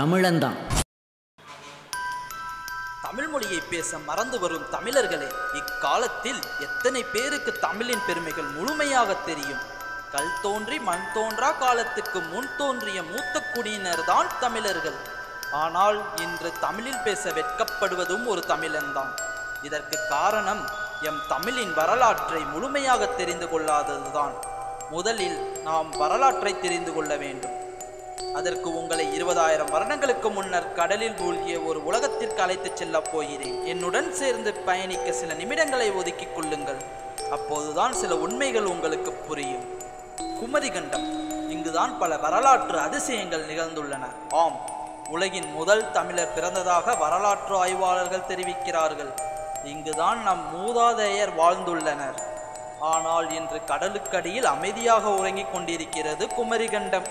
தமிழன்தான் தமிழ் மொழியை பேச மறந்து வரும் தமிழர்களே இக்காலத்தில் எத்தனை பேருக்கு தமிழின் பெருமைகள் முழுமையாக தெரியும் கல் தோன்றி மண் தோன்றா காலத்துக்கு முன் தோன்றிய மூத்த குடியினர் தான் தமிழர்கள் ஆனால் இன்று தமிழில் பேச வெட்கப்படுவதும் ஒரு தமிழன்தான் இதற்கு காரணம் எம் தமிழின் வரலாற்றை முழுமையாக தெரிந்து கொள்ளாததுதான் முதலில் நாம் வரலாற்றை தெரிந்து கொள்ள வேண்டும் அதற்கு உங்களை இருபதாயிரம் வருடங்களுக்கு முன்னர் கடலில் மூழ்கிய ஒரு உலகத்திற்கு அழைத்துச் செல்லப் போகிறேன் என்னுடன் சேர்ந்து பயணிக்க சில நிமிடங்களை ஒதுக்கிக் கொள்ளுங்கள் அப்போதுதான் சில உண்மைகள் உங்களுக்கு புரியும் குமரிகண்டம் இங்குதான் பல வரலாற்று அதிசயங்கள் நிகழ்ந்துள்ளன ஆம் உலகின் முதல் தமிழர் பிறந்ததாக வரலாற்று ஆய்வாளர்கள் தெரிவிக்கிறார்கள் இங்குதான் நம் மூதாதையர் வாழ்ந்துள்ளனர் ஆனால் இன்று கடலுக்கடியில் அமைதியாக உறங்கிக் கொண்டிருக்கிறது குமரிகண்டம்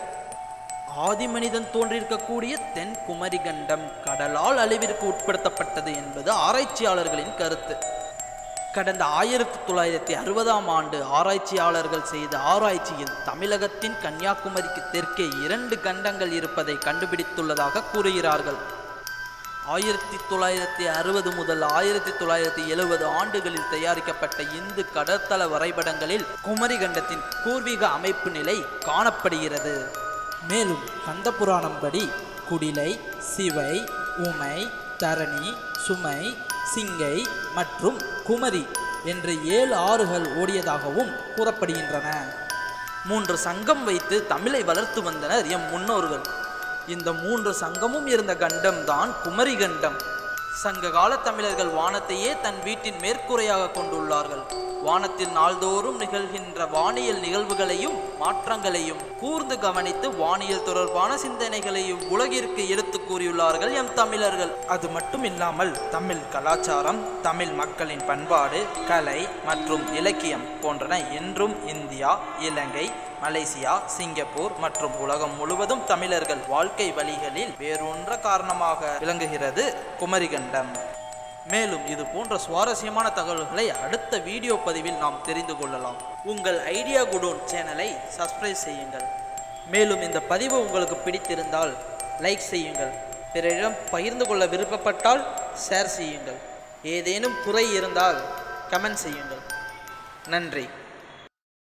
ஆதி மனிதன் தோன்றியிருக்கக்கூடிய தென் குமரிகண்டம் கடலால் அழிவிற்கு உட்படுத்தப்பட்டது என்பது ஆராய்ச்சியாளர்களின் கருத்து கடந்த ஆயிரத்தி தொள்ளாயிரத்தி அறுபதாம் ஆண்டு ஆராய்ச்சியாளர்கள் செய்த ஆராய்ச்சியில் தமிழகத்தின் கன்னியாகுமரிக்கு தெற்கே இரண்டு கண்டங்கள் இருப்பதை கண்டுபிடித்துள்ளதாக கூறுகிறார்கள் ஆயிரத்தி தொள்ளாயிரத்தி அறுபது முதல் ஆயிரத்தி தொள்ளாயிரத்தி எழுபது ஆண்டுகளில் தயாரிக்கப்பட்ட இந்து கடற்தள வரைபடங்களில் குமரிகண்டத்தின் பூர்வீக அமைப்பு நிலை காணப்படுகிறது மேலும் கந்த புராணம் படி குடிலை சிவை உமை தரணி சுமை சிங்கை மற்றும் குமரி என்ற ஏழு ஆறுகள் ஓடியதாகவும் கூறப்படுகின்றன மூன்று சங்கம் வைத்து தமிழை வளர்த்து வந்தனர் எம் முன்னோர்கள் இந்த மூன்று சங்கமும் இருந்த கண்டம்தான் குமரி கண்டம் சங்க கால தமிழர்கள் வானத்தையே தன் வீட்டின் மேற்கூரையாக கொண்டுள்ளார்கள் வானத்தில் நாள்தோறும் நிகழ்கின்ற வானியல் நிகழ்வுகளையும் மாற்றங்களையும் கூர்ந்து கவனித்து வானியல் தொடர்பான சிந்தனைகளையும் உலகிற்கு எடுத்து கூறியுள்ளார்கள் எம் தமிழர்கள் அது மட்டும் இல்லாமல் தமிழ் கலாச்சாரம் தமிழ் மக்களின் பண்பாடு கலை மற்றும் இலக்கியம் போன்றன என்றும் இந்தியா இலங்கை மலேசியா சிங்கப்பூர் மற்றும் உலகம் முழுவதும் தமிழர்கள் வாழ்க்கை வழிகளில் வேறொன்ற காரணமாக விளங்குகிறது குமரிகண்டம் மேலும் இது போன்ற சுவாரஸ்யமான தகவல்களை அடுத்த வீடியோ பதிவில் நாம் தெரிந்து கொள்ளலாம் உங்கள் ஐடியா குடோன் சேனலை சப்ஸ்கிரைப் செய்யுங்கள் மேலும் இந்த பதிவு உங்களுக்கு பிடித்திருந்தால் லைக் செய்யுங்கள் பிறரிடம் பகிர்ந்து கொள்ள விருப்பப்பட்டால் ஷேர் செய்யுங்கள் ஏதேனும் குறை இருந்தால் கமெண்ட் செய்யுங்கள் நன்றி